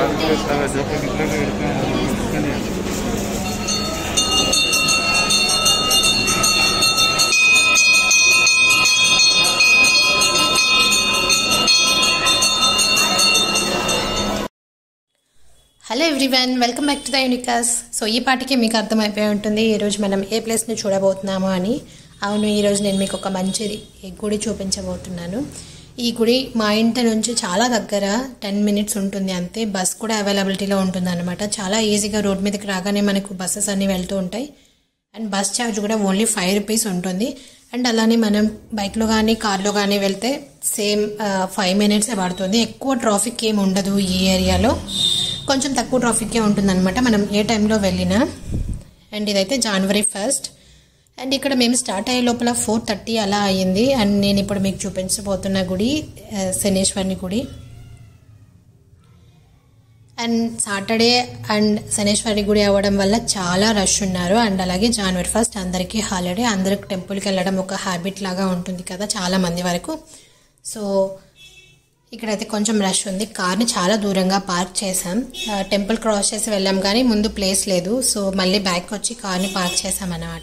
hello everyone welcome back to the యూనికాస్ so ఈ పాటికి మీకు అర్థమైపోయి ఉంటుంది ఈరోజు మనం ఏ ప్లేస్ని చూడబోతున్నాము అని అవును ఈరోజు నేను మీకు ఒక మంచి గుడి చూపించబోతున్నాను ఈ గుడి మా ఇంటి నుంచి చాలా దగ్గర టెన్ మినిట్స్ ఉంటుంది అంతే బస్ కూడా అవైలబిలిటీలో ఉంటుంది అనమాట చాలా ఈజీగా రోడ్ మీదకి రాగానే మనకు బస్సెస్ అన్నీ వెళ్తూ ఉంటాయి అండ్ బస్ ఛార్జ్ కూడా ఓన్లీ ఫైవ్ రూపీస్ ఉంటుంది అండ్ అలానే మనం బైక్లో కానీ కార్లో కానీ వెళ్తే సేమ్ ఫైవ్ మినిట్సే పడుతుంది ఎక్కువ ట్రాఫిక్ ఏమి ఉండదు ఈ ఏరియాలో కొంచెం తక్కువ ట్రాఫిక్కే ఉంటుంది అనమాట మనం ఏ టైంలో వెళ్ళినా అండ్ ఇదైతే జనవరి ఫస్ట్ అండ్ ఇక్కడ మేము స్టార్ట్ అయ్యే లోపల ఫోర్ థర్టీ అలా అయ్యింది అండ్ నేను ఇప్పుడు మీకు చూపించబోతున్న గుడి ఆ, శనేశ్వరుని గుడి అండ్ సాటర్డే అండ్ శనేశ్వరి గుడి అవ్వడం వల్ల చాలా రష్ ఉన్నారు అండ్ అలాగే జనవరి ఫస్ట్ అందరికీ హాలిడే అందరికి టెంపుల్కి వెళ్ళడం ఒక హ్యాబిట్ లాగా ఉంటుంది కదా చాలా మంది వరకు సో ఇక్కడైతే కొంచెం రష్ ఉంది కార్ని చాలా దూరంగా పార్క్ చేసాం ఆ, టెంపుల్ క్రాస్ చేసి వెళ్ళాం కానీ ముందు ప్లేస్ లేదు సో మళ్ళీ బ్యాక్ వచ్చి కార్ని పార్క్ చేసాం అన్నమాట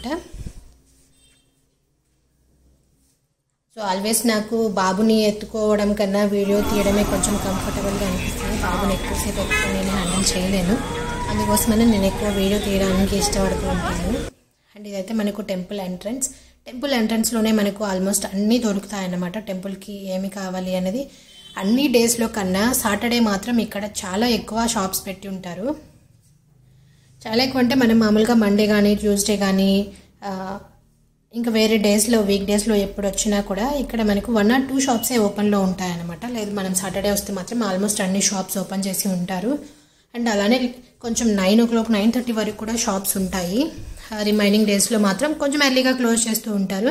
సో ఆల్వేస్ నాకు బాబుని ఎత్తుకోవడం కన్నా వీడియో తీయడమే కొంచెం కంఫర్టబుల్గా అనిపిస్తుంది బాబుని ఎక్కువసేపు ఎత్తుకొని నేను హ్యాండిల్ చేయలేను అందుకోసమనే నేను ఎక్కువ వీడియో తీయడానికి ఇష్టపడుతూ ఉంటాను అండ్ ఇదైతే మనకు టెంపుల్ ఎంట్రన్స్ టెంపుల్ ఎంట్రన్స్లోనే మనకు ఆల్మోస్ట్ అన్నీ దొరుకుతాయి అన్నమాట టెంపుల్కి ఏమి కావాలి అనేది అన్ని డేస్లో కన్నా సాటర్డే మాత్రం ఇక్కడ చాలా ఎక్కువ షాప్స్ పెట్టి ఉంటారు చాలా ఎక్కువ అంటే మనం మామూలుగా మండే కానీ ట్యూస్డే కానీ ఆ, ఇంకా వేరే డేస్లో వీక్ డేస్లో ఎప్పుడు వచ్చినా కూడా ఇక్కడ మనకు వన్ ఆర్ టూ షాప్సే ఓపెన్లో ఉంటాయన్నమాట లేదు మనం సాటర్డే వస్తే మాత్రం ఆల్మోస్ట్ అన్ని షాప్స్ ఓపెన్ చేసి ఉంటారు అండ్ అలానే కొంచెం nine o'clock nine thirty వరకు కూడా షాప్స్ ఉంటాయి రిమైనింగ్ డేస్లో మాత్రం కొంచెం ఎర్లీగా క్లోజ్ చేస్తూ ఉంటారు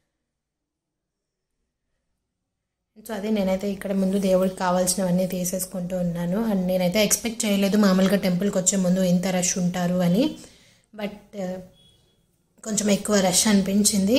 సో అదే నేనైతే ఇక్కడ ముందు దేవుడికి కావాల్సినవన్నీ తీసేసుకుంటూ ఉన్నాను అండ్ నేనైతే ఎక్స్పెక్ట్ చేయలేదు మామూలుగా టెంపుల్కి వచ్చే ముందు ఇంత రష్ ఉంటారు అని బట్ కొంచెం ఎక్కువ రష్ అనిపించింది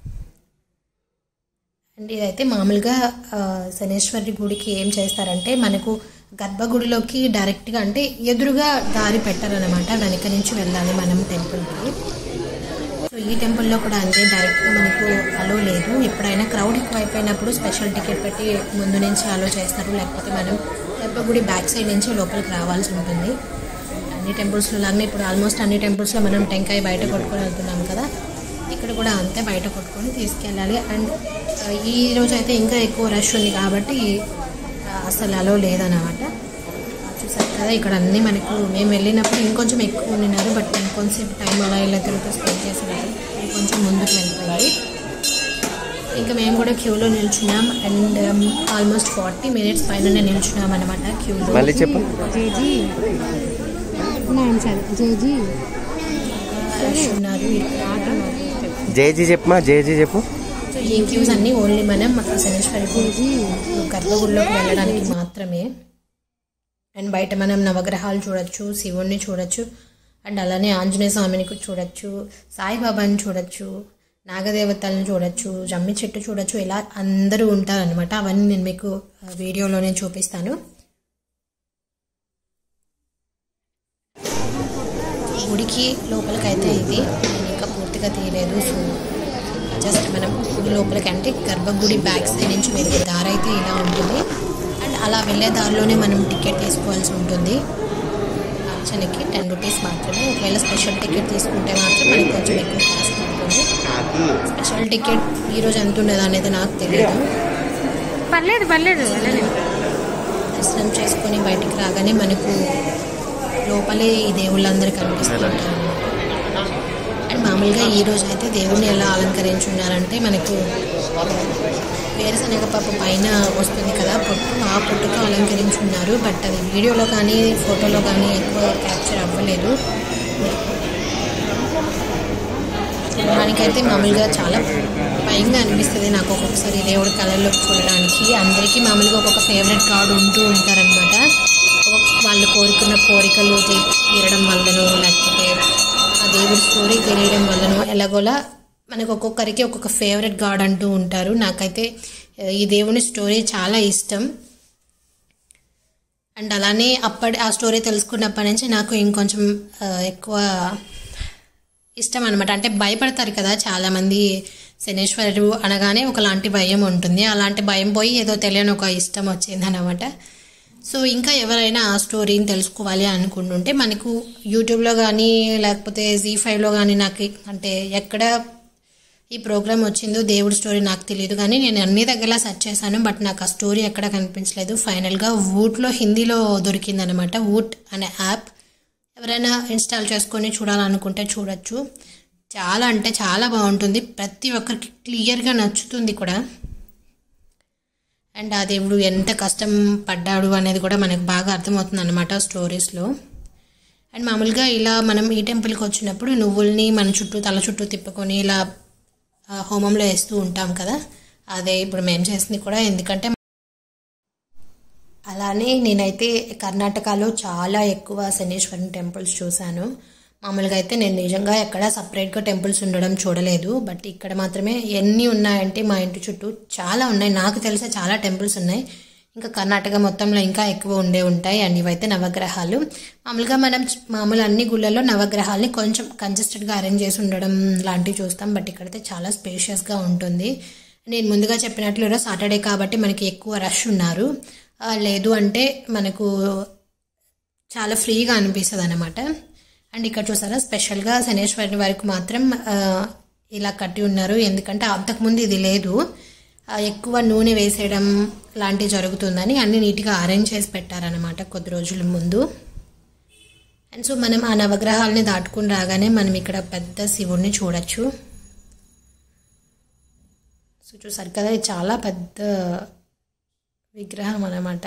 అండ్ ఇదైతే మామూలుగా ఆ, శనేశ్వరి గుడికి ఏం చేస్తారంటే మనకు గర్భగుడిలోకి డైరెక్ట్గా అంటే ఎదురుగా దారి పెట్టారనమాట వెనక నుంచి వెళ్ళాలి మనం టెంపుల్కి సో ఈ టెంపుల్లో కూడా అంతే డైరెక్ట్గా మనకు అలో లేదు ఎప్పుడైనా క్రౌడ్ ఎక్కువ అయిపోయినప్పుడు స్పెషల్ టికెట్ పెట్టి ముందు నుంచి అలో చేస్తారు లేకపోతే మనం గర్భగుడి బ్యాక్ సైడ్ నుంచి లోపలికి రావాల్సి ఉంటుంది అన్ని టెంపుల్స్లో లాగానే ఇప్పుడు ఆల్మోస్ట్ అన్ని టెంపుల్స్లో మనం టెంకాయ బయట కొట్టుకొని వెళ్తున్నాం కదా ఇక్కడ కూడా అంతే బయట కొట్టుకొని తీసుకెళ్ళాలి అండ్ ఆ, ఈ రోజు అయితే ఇంకా ఎక్కువ రష్ ఉంది కాబట్టి ఆ, అసలు అలో లేదన్నమాట చూసారు కదా ఇక్కడ అన్నీ మనకు మేము వెళ్ళినప్పుడు ఇంకొంచెం ఎక్కువ ఉన్నారు బట్ ఇంకొంచెం టైం అలా ఇలా తిరుగుతూ స్పెండ్ చేసేవారు కొంచెం ముందుకు వెళ్ళిపోయింది ఇంకా మేము కూడా క్యూలో నిల్చున్నాం అండ్ ఆల్మోస్ట్ ఫార్టీ మినిట్స్ పైన నిల్చున్నాం అనమాట క్యూలో మళ్ళీ చెప్పు జేజీ నాన్న సార్ జేజీ రష్ ఉన్నారు ఇక్కడ జేజీ చెప్పమా జేజీ చెప్పు సో ఈ క్యూస్ అన్నీ ఓన్లీ మనం శనేశ్వరి జేజీ గర్భగుడిలోకి వెళ్ళడానికి మాత్రమే అండ్ బయట మనం నవగ్రహాలు చూడొచ్చు శివుణ్ణి చూడొచ్చు అండ్ అలానే ఆంజనేయ స్వామిని కూడా చూడొచ్చు సాయిబాబాని చూడొచ్చు నాగదేవతలను చూడొచ్చు జమ్మి చెట్టు చూడొచ్చు ఇలా అందరూ ఉంటారనమాట అవన్నీ నేను మీకు ఆ, వీడియోలోనే చూపిస్తాను గుడికి లోపలికైతే ఇది నేను ఇంకా పూర్తిగా తీయలేదు సో జస్ట్ మనం గుడి లోపలికి అంటే గర్భగుడి బ్యాక్ సైడ్ నుంచి వెళ్ళే దారి అయితే ఇలా ఉంటుంది అండ్ అలా వెళ్ళే దారిలోనే మనం టికెట్ తీసుకోవాల్సి ఉంటుంది అర్చనకి టెన్ రూపీస్ మాత్రమే ఒకవేళ స్పెషల్ టికెట్ తీసుకుంటే మాత్రం మనకి కొంచెం ఎక్కువ కాస్ట్ ఉంటుంది స్పెషల్ టికెట్ ఈరోజు ఎంత ఉండదు అనేది నాకు తెలియదు పర్లేదు పర్లేదు వెళ్ళలేదు దర్శనం చేసుకొని బయటికి రాగానే మనకు లోపలే ఈ దేవుళ్ళందరూ కనిపిస్తుంటారు అండ్ మామూలుగా ఈ రోజు అయితే దేవుణ్ణి ఎలా అలంకరించున్నారంటే మనకు వేరుశనగ పప్పు పైన వస్తుంది కదా పొట్టు ఆ పొట్టుతో అలంకరించున్నారు బట్ అది వీడియోలో కానీ ఫోటోలో కానీ ఎక్కువ క్యాప్చర్ అవ్వలేదు మనకైతే మామూలుగా చాలా భయంగా అనిపిస్తుంది నాకు ఒక్కొక్కసారి దేవుడి కళల్లో చూడడానికి అందరికీ మామూలుగా ఒక్కొక్క ఫేవరెట్ గాడ్ ఉంటూ ఉంటారనమాట వాళ్ళు కోరుకున్న కోరికలు తీ- తీరడం వల్లనో లేకపోతే ఆ దేవుడి స్టోరీ తెలియడం వల్లనో ఎలాగోలా మనకు ఒక్కొక్కరికి ఒక్కొక్క ఫేవరెట్ గాడ్ అంటూ ఉంటారు నాకైతే ఆ, ఈ దేవుని స్టోరీ చాలా ఇష్టం అండ్ అలానే అప్పటి ఆ స్టోరీ తెలుసుకున్నప్పటి నుంచి నాకు ఇంకొంచెం ఆ, ఎక్కువ ఇష్టం అనమాట అంటే భయపడతారు కదా చాలామంది శనేశ్వరుడు అనగానే ఒకలాంటి భయం ఉంటుంది అలాంటి భయం పోయి ఏదో తెలియని ఒక ఇష్టం వచ్చింది అనమాట సో ఇంకా ఎవరైనా ఆ స్టోరీని తెలుసుకోవాలి అనుకుంటుంటే మనకు యూట్యూబ్లో కానీ లేకపోతే జీ ఫైవ్లో కానీ నాకు అంటే ఎక్కడ ఈ ప్రోగ్రామ్ వచ్చిందో దేవుడి స్టోరీ నాకు తెలియదు కానీ నేను అన్ని దగ్గర సెర్చ్ చేశాను బట్ నాకు ఆ స్టోరీ ఎక్కడ కనిపించలేదు ఫైనల్గా వూట్లో హిందీలో దొరికిందనమాట వూట్ అనే యాప్ ఎవరైనా ఇన్స్టాల్ చేసుకొని చూడాలనుకుంటే చూడొచ్చు చాలా అంటే చాలా బాగుంటుంది ప్రతి ఒక్కరికి క్లియర్గా నచ్చుతుంది కూడా అండ్ ఆ దేవుడు ఎంత కష్టం పడ్డాడు అనేది కూడా మనకు బాగా అర్థమవుతుంది అనమాట స్టోరీస్లో అండ్ మామూలుగా ఇలా మనం ఈ టెంపుల్కి వచ్చినప్పుడు నువ్వుల్ని మన చుట్టూ తల చుట్టూ తిప్పుకొని ఇలా ఆ, హోమంలో వేస్తూ ఉంటాం కదా అదే ఇప్పుడు మేము చేసింది కూడా ఎందుకంటే అలానే నేనైతే కర్ణాటకలో చాలా ఎక్కువ శనీశ్వరుని టెంపుల్స్ చూశాను మామూలుగా అయితే నేను నిజంగా ఎక్కడ సపరేట్గా టెంపుల్స్ ఉండడం చూడలేదు బట్ ఇక్కడ మాత్రమే ఎన్ని ఉన్నాయంటే మా ఇంటి చుట్టూ చాలా ఉన్నాయి నాకు తెలిసే చాలా టెంపుల్స్ ఉన్నాయి ఇంకా కర్ణాటక మొత్తంలో ఇంకా ఎక్కువ ఉండే ఉంటాయి అండ్ ఇవైతే నవగ్రహాలు మామూలుగా మనం మామూలు అన్ని గుళ్ళల్లో నవగ్రహాలని కొంచెం కంజెస్టెడ్గా అరేంజ్ చేసి ఉండడం లాంటివి చూస్తాం బట్ ఇక్కడైతే చాలా స్పేషియస్గా ఉంటుంది నేను ముందుగా చెప్పినట్లు ఈరోజు సాటర్డే కాబట్టి మనకి ఎక్కువ రష్ ఉన్నారు ఆ, లేదు అంటే మనకు చాలా ఫ్రీగా అనిపిస్తుంది అనమాట అండ్ ఇక్కడ చూసారా స్పెషల్గా శనేశ్వరుని వారికి మాత్రం ఆ, ఇలా కట్టి ఉన్నారు ఎందుకంటే అంతకుముందు ఇది లేదు ఆ, ఎక్కువ నూనె వేసేయడం లాంటివి జరుగుతుందని అన్ని నీట్గా అరేంజ్ చేసి పెట్టారనమాట కొద్ది రోజుల ముందు అండ్ సో మనం ఆ నవగ్రహాలని దాటుకుని రాగానే మనం ఇక్కడ పెద్ద శివుణ్ణి చూడొచ్చు సో చూసారు కదా ఇది చాలా పెద్ద విగ్రహం అన్నమాట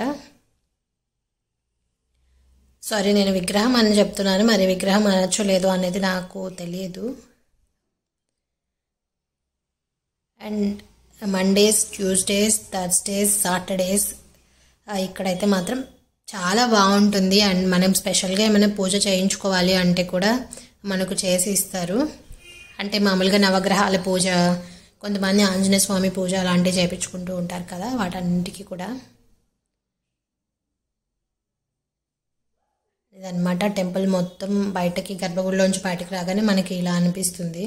సారీ నేను విగ్రహం అని చెప్తున్నాను మరి విగ్రహం అనొచ్చో లేదో అనేది నాకు తెలియదు and Mondays Tuesdays Thursdays Saturdays ఇక్కడైతే మాత్రం చాలా బాగుంటుంది అండ్ మనం స్పెషల్గా ఏమైనా పూజ చేయించుకోవాలి అంటే కూడా మనకు చేసి ఇస్తారు అంటే మామూలుగా నవగ్రహాల పూజ కొంతమంది ఆంజనేయ స్వామి పూజ అలాంటివి చేయించుకుంటూ ఉంటారు కదా వాటన్నిటికీ కూడా ఇదన్నమాట టెంపుల్ మొత్తం బయటకి గర్భగుడిలోంచి బయటకు రాగానే మనకి ఇలా అనిపిస్తుంది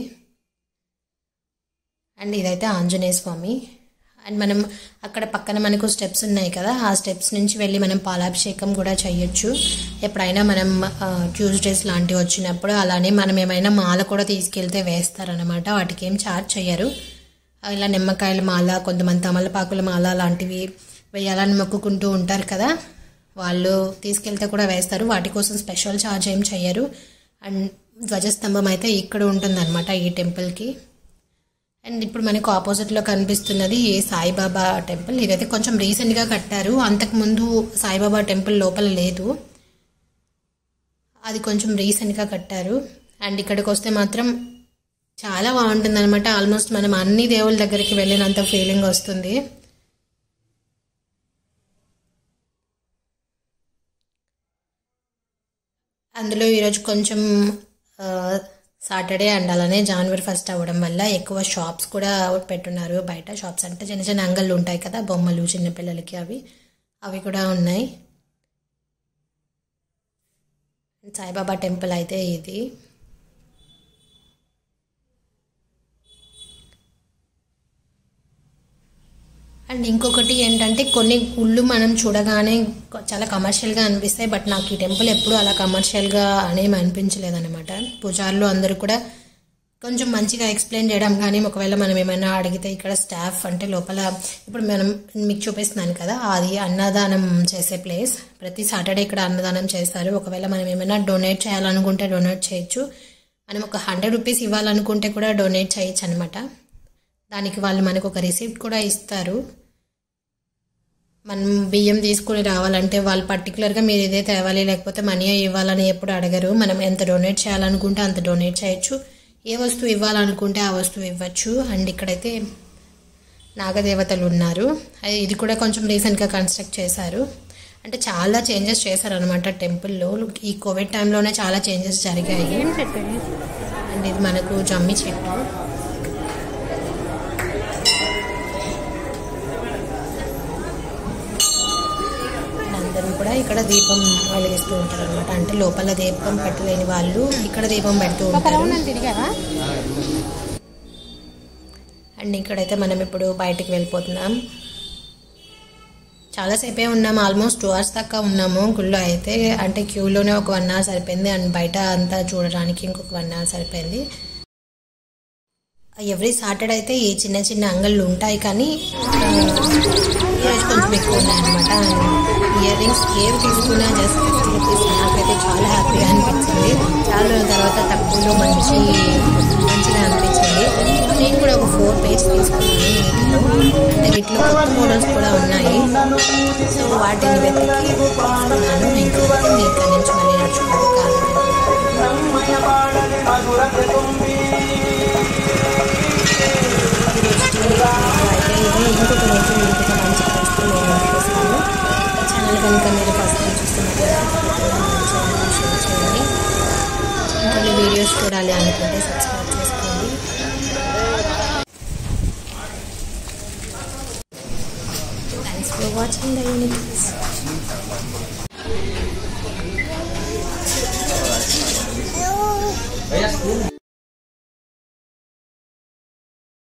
అండ్ ఇదైతే ఆంజనేయ స్వామి అండ్ మనం అక్కడ పక్కన మనకు స్టెప్స్ ఉన్నాయి కదా ఆ స్టెప్స్ నుంచి వెళ్ళి మనం పాలాభిషేకం కూడా చేయొచ్చు ఎప్పుడైనా మనం ట్యూస్డేస్ లాంటివి వచ్చినప్పుడు అలానే మనం ఏమైనా మాల కూడా తీసుకెళ్తే వేస్తారనమాట వాటికి ఏం ఛార్జ్ చేయరు ఇలా నిమ్మకాయల మాల కొంతమంది తమలపాకుల మాల లాంటివి వేయాలని మొక్కుకుంటూ ఉంటారు కదా వాళ్ళు తీసుకెళ్తే కూడా వేస్తారు వాటి కోసం స్పెషల్ ఛార్జ్ ఏం చెయ్యరు అండ్ ధ్వజస్తంభం అయితే ఇక్కడ ఉంటుందన్నమాట ఈ టెంపుల్కి అండ్ ఇప్పుడు మనకు ఆపోజిట్లో కనిపిస్తున్నది సాయిబాబా టెంపుల్ ఇదైతే కొంచెం రీసెంట్గా కట్టారు అంతకుముందు సాయిబాబా టెంపుల్ లోపల లేదు అది కొంచెం రీసెంట్గా కట్టారు అండ్ ఇక్కడికి వస్తే మాత్రం చాలా బాగుంటుంది అనమాట ఆల్మోస్ట్ మనం అన్ని దేవుళ్ళ దగ్గరికి వెళ్ళినంత ఫీలింగ్ వస్తుంది అందులో ఈరోజు కొంచెం ఆ, సాటర్డే అండ్ అలానే జనవరి ఫస్ట్ అవ్వడం వల్ల ఎక్కువ షాప్స్ కూడా పెట్టున్నారు బయట షాప్స్ అంటే చిన్న చిన్న అంగళ్ళు ఉంటాయి కదా బొమ్మలు చిన్నపిల్లలకి అవి అవి కూడా ఉన్నాయి సాయిబాబా టెంపుల్ అయితే ఇది అండ్ ఇంకొకటి ఏంటంటే కొన్ని గుళ్ళు మనం చూడగానే కొ- చాలా కమర్షియల్గా అనిపిస్తాయి బట్ నాకు ఈ టెంపుల్ ఎప్పుడూ అలా కమర్షియల్గా అనేమి అనిపించలేదు అనమాట పూజారులు అందరూ కూడా కొంచెం మంచిగా ఎక్స్ప్లెయిన్ చేయడం కానీ ఒకవేళ మనం ఏమైనా అడిగితే ఇక్కడ స్టాఫ్ అంటే లోపల ఇప్పుడు మనం మీకు చూపిస్తున్నాను కదా అది అన్నదానం చేసే ప్లేస్ ప్రతి సాటర్డే ఇక్కడ అన్నదానం చేస్తారు ఒకవేళ మనం ఏమైనా డొనేట్ చేయాలనుకుంటే డొనేట్ చేయొచ్చు మనం ఒక హండ్రెడ్ రూపీస్ ఇవ్వాలనుకుంటే కూడా డొనేట్ చేయొచ్చు అనమాట దానికి వాళ్ళు మనకు ఒక రిసిప్ట్ కూడా ఇస్తారు మనం బియ్యం తీసుకుని రావాలంటే వాళ్ళు పర్టికులర్గా మీరు ఇదే తేవాలి లేకపోతే మనీ ఇవ్వాలని ఎప్పుడు అడగరు మనం ఎంత డొనేట్ చేయాలనుకుంటే అంత డొనేట్ చేయొచ్చు ఏ వస్తువు ఇవ్వాలనుకుంటే ఆ వస్తువు ఇవ్వచ్చు అండ్ ఇక్కడైతే నాగదేవతలు ఉన్నారు అది ఇది కూడా కొంచెం రీసెంట్గా కన్స్ట్రక్ట్ చేశారు అంటే చాలా చేంజెస్ చేశారనమాట టెంపుల్లో ఈ కోవిడ్ టైంలోనే చాలా చేంజెస్ జరిగాయి ఏం చెప్పాడు అండ్ ఇది మనకు జమ్మి చెట్టు అందరూ కూడా ఇక్కడ దీపం వెలిగిస్తూ ఉంటారు అనమాట అంటే లోపల దీపం పెట్టలేని వాళ్ళు ఇక్కడ దీపం పెడుతూ ఒక ఉంటారు రౌండ్ అని తిరిగావా అండ్ ఇక్కడైతే మనం ఇప్పుడు బయటికి వెళ్ళిపోతున్నాం చాలాసేపే ఉన్నాం ఆల్మోస్ట్ టూ అవర్స్ దాకా ఉన్నాము గుళ్ళో అయితే అంటే క్యూలోనే ఒక వన్ అవర్ సరిపోయింది అండ్ బయట అంతా చూడడానికి ఇంకొక వన్ అవర్ సరిపోయింది ఎవ్రీ సాటర్డే అయితే ఈ చిన్న చిన్న అంగళ్ళు ఉంటాయి కానీ ఆ, ఈరోజు కొంచెం ఎక్కువ ఉన్నాయన్నమాట ఇయర్ రింగ్స్ ఏవి తీసుకున్నా జస్ట్ ఫిఫ్టీ రూపీస్ నాకైతే చాలా హ్యాపీగా అనిపించింది చాలా రోజుల తర్వాత తక్కువలో మంచి మంచిగా అనిపించింది నేను కూడా ఒక ఫోర్ పేజ్ తీసుకున్నాను వీటిలో అంటే వీటిలో కొత్త మోడల్స్ కూడా ఉన్నాయి సో వాటిని వెతికి తీసుకున్నాను ఇంకా ఇక్కడ నుంచి మళ్ళీ నడుచుకుంటూ కాదు అయితే ఇది ఇంకొక రోజు ఇంకొక మంచి పరిస్థితి నేను చూపిస్తాను ఛానల్ కనుక మీరు ఫస్ట్ టైం చూస్తున్నట్లయితే తప్పకుండా మన ఛానల్ షేర్ చేయండి ఇంకొన్ని వీడియోస్ చూడాలి అనుకుంటే సబ్స్క్రైబ్ చేసుకోండి thanks for watching the unit